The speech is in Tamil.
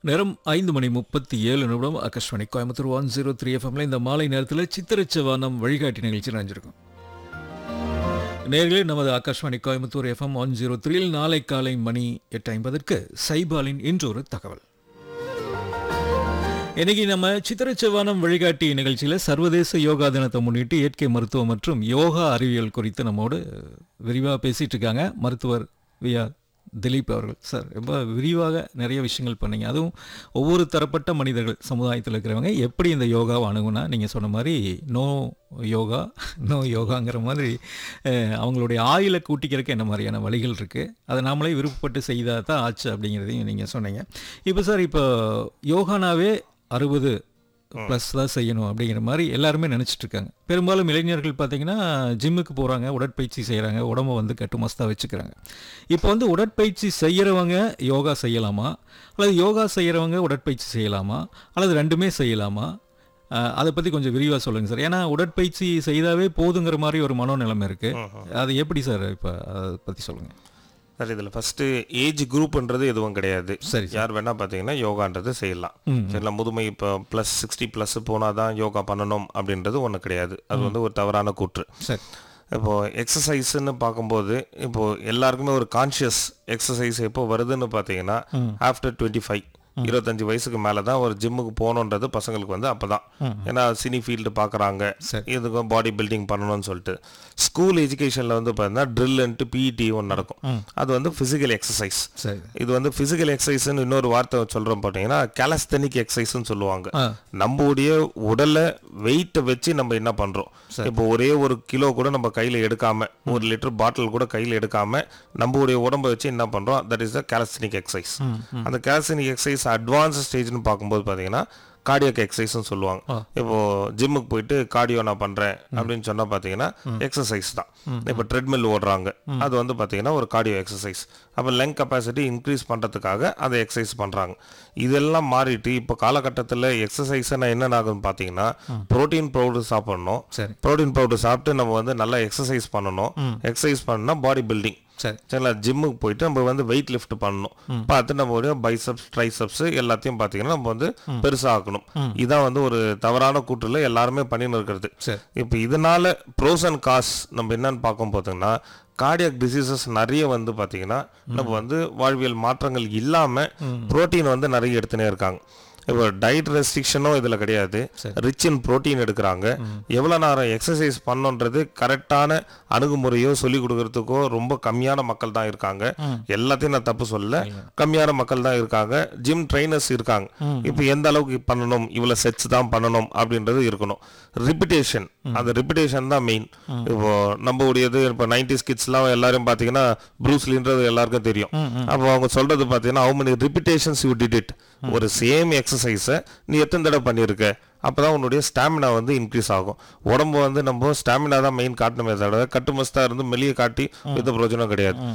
நேரம் ஐந்து மணி முப்பத்தி ஏழு நிமிடம் Akashvani Coimbatore one zero three எஃப்எம்ல இந்த மாலை நேரத்தில் சித்திரச்சவானம் வழிகாட்டி நிகழ்ச்சி நினைஞ்சிருக்கும் நேர்களே நமது Akashvani Coimbatore F M one zero த்ரீயில் நாளை காலை மணி எட்டு ஐம்பதற்கு சைபாலின் இன்றொரு தகவல் இன்னைக்கு நம்ம சித்திரச்சவானம் வழிகாட்டி நிகழ்ச்சியில் சர்வதேச யோகா தினத்தை முன்னிட்டு இயற்கை மருத்துவம் மற்றும் யோகா அறிவியல் குறித்து நம்மோடு விரிவாக பேசிட்டு இருக்காங்க மருத்துவர் வி ஆர் திலீப் அவர்கள் சார் ரொம்ப விரிவாக நிறைய விஷயங்கள் பண்ணீங்க அதுவும் ஒவ்வொரு தரப்பட்ட மனிதர்கள் சமுதாயத்தில் இருக்கிறவங்க எப்படி இந்த யோகாவை அணுகுனா நீங்கள் சொன்ன மாதிரி நோ யோகா நோ யோகாங்கிற மாதிரி அஹ், அவங்களுடைய ஆயுளை கூட்டிக்கிறதுக்கு என்ன மாதிரியான வழிகள் இருக்குது அதை நாமளே விருப்பப்பட்டு செய்தால் தான் ஆச்சு அப்படிங்கிறதையும் நீங்கள் சொன்னீங்க இப்போ சார் இப்போ யோகானாவே அறுபது ப்ளஸ் தான் செய்யணும் அப்படிங்கிற மாதிரி எல்லாருமே நினச்சிட்டு இருக்காங்க பெரும்பாலும் இளைஞர்கள் பார்த்தீங்கன்னா ஜிம்முக்கு போகிறாங்க உடற்பயிற்சி செய்கிறாங்க உடம்ப வந்து கட்டுமஸ்தாக வச்சுக்கிறாங்க இப்போ வந்து உடற்பயிற்சி செய்கிறவங்க யோகா செய்யலாமா அல்லது யோகா செய்கிறவங்க உடற்பயிற்சி செய்யலாமா அல்லது ரெண்டுமே செய்யலாமா அஹ், அதை பற்றி கொஞ்சம் விரிவாக சொல்லுங்கள் சார் ஏன்னா உடற்பயிற்சி செய்தாவே போதுங்கிற மாதிரி ஒரு மனோநிலைமை இருக்குது அது எப்படி சார் இப்போ அதை பற்றி சொல்லுங்கள் சார் இதில் ஃபஸ்ட்டு ஏஜ் குரூப்ன்றது எதுவும் கிடையாது சரி யார் வேணால் பார்த்தீங்கன்னா யோகான்றது செய்யலாம் சரிங்களா முதுமை இப்போ ப்ளஸ் சிக்ஸ்டி ப்ளஸ் போனால் தான் யோகா பண்ணணும் அப்படின்றது ஒன்றும் கிடையாது அது வந்து ஒரு தவறான கூற்று சரி இப்போ எக்ஸசைஸ்ன்னு பார்க்கும்போது இப்போ எல்லாருக்குமே ஒரு கான்ஷியஸ் எக்ஸசைஸ் எப்போ வருதுன்னு பார்த்தீங்கன்னா ஆஃப்டர் டுவெண்ட்டி ஃபைவ் இருபத்தஞ்சு வயசுக்கு மேலே தான் ஒரு ஜிம்முக்கு போகணுன்றது பசங்களுக்கு வந்து அப்போ தான் ஏன்னா சினி ஃபீல்டு பார்க்குறாங்க சரி. இதுக்கும் பாடி பில்டிங் பண்ணணும்னு சொல்லிட்டு ஸ்கூல் எஜுகேஷனில் வந்து பார்த்தீங்கன்னா ட்ரில்ன்ட்டு பிஇடி ஒன்று நடக்கும் அது வந்து ஃபிசிக்கல் எக்ஸசைஸ் சரி இது வந்து ஃபிசிக்கல் எக்ஸசைஸ்னு இன்னொரு வார்த்தை சொல்கிறோம் பார்த்தீங்கன்னா கேலஸ்தனிக் எக்ஸசைஸ்னு சொல்லுவாங்க ஆ நம்மளுடைய உடலை வெயிட்டை வச்சு நம்ம என்ன பண்றோம் இப்போ ஒரே ஒரு கிலோ கூட நம்ம கையில எடுக்காம ஒரு லிட்டர் பாட்டில் கூட கையில எடுக்காம நம்மளுடைய உடம்பை வச்சு என்ன பண்றோம் that is the calisthenic exercise அந்த கேலஸ்தனிக் எக்ஸசைஸ் அட்வான்ஸ் ஸ்டேஜ்னு பார்க்கும்போது பார்த்தீங்கன்னா கார்டியாக் எக்ஸசைஸ்னு சொல்லுவாங்க இப்போ ஜிம்முக்கு போயிட்டு கார்டியோ நான் பண்றேன் அப்படின்னு சொன்னா பார்த்தீங்கன்னா எக்ஸசைஸ் தான் இப்போ ட்ரெட்மில் ஓடுறாங்க அது வந்து பார்த்தீங்கன்னா ஒரு கார்டியோ எக்ஸசைஸ் அப்போ லங் கெப்பாசிட்டி இன்க்ரீஸ் பண்ணுறதுக்காக அதை எக்ஸசைஸ் பண்ணுறாங்க இதெல்லாம் மாறிட்டு இப்போ காலகட்டத்தில் எக்ஸசைஸ் நான் என்ன ஆகுதுன்னு பார்த்தீங்கன்னா புரோட்டீன் பவுடர் சாப்பிடணும் சரி புரோட்டீன் பவுடர் சாப்பிட்டு நம்ம வந்து நல்லா எக்ஸசைஸ் பண்ணணும் எக்ஸசைஸ் பண்ணா பாடி பில்டிங் சரி சரிங்களா ஜிம்முக்கு போயிட்டு நம்ம வந்து வெயிட் லிஃப்ட் பண்ணணும் பார்த்து நம்ம பைசப்ஸ் ட்ரைசப்ஸ் எல்லாத்தையும் பார்த்தீங்கன்னா நம்ம வந்து பெருசாக்கணும் இதான் வந்து ஒரு தவறான கூற்றுல எல்லாருமே பண்ணின்னு இருக்கிறது சரி இப்போ இதனால ப்ரோஸ் அண்ட் காஸ் நம்ம என்னன்னு பார்க்கும் பார்த்தீங்கன்னா கார்டியாக் டிசீசஸ் நிறைய வந்து பார்த்தீங்கன்னா நம்ம வந்து வாழ்வியல் மாற்றங்கள் இல்லாமல் புரோட்டீன் வந்து நிறைய எடுத்துனே இருக்காங்க இப்போ டயட் ரெஸ்ட்ரிக்ஷனும் இதில் கிடையாது ரிச் இன் புரோட்டீன் எடுக்கிறாங்க எவ்வளோ நேரம் எக்ஸசைஸ் பண்ணணுன்றது கரெக்டான அணுகுமுறையோ சொல்லி கொடுக்கறதுக்கோ ரொம்ப கம்மியான மக்கள் தான் இருக்காங்க எல்லாத்தையும் நான் தப்பு சொல்ல கம்மியான மக்கள் தான் இருக்காங்க ஜிம் ட்ரைனர்ஸ் இருக்காங்க இப்போ எந்த அளவுக்கு பண்ணணும் இவ்வளோ செட்ஸ் தான் பண்ணணும் அப்படின்றது இருக்கணும் ரிப்பிட்டேஷன் அந்த ரிப்பிட்டேஷன் தான் மெயின் இப்போ நம்ம உடையது இப்போ நைன்டி கிட்ஸ்லாம் எல்லாரும் பார்த்தீங்கன்னா ப்ரூஸ்லின்றது எல்லாருக்கும் தெரியும் அப்போ அவங்க சொல்றது பார்த்தீங்கன்னா how many repetitions you did it ஒரு சேம் எக்ஸசைஸை நீ எத்தனை தடவை பண்ணியிருக்க அப்பதான் உன்னுடைய ஸ்டாமினா வந்து இன்க்ரீஸ் ஆகும் உடம்பு வந்து நம்ம ஸ்டாமினா தான் மெயின் காட்டணுமே தவிர கட்டுமஸ்தா இருந்து மெல்லிய காட்டி எந்த பிரயோஜனம் கிடையாது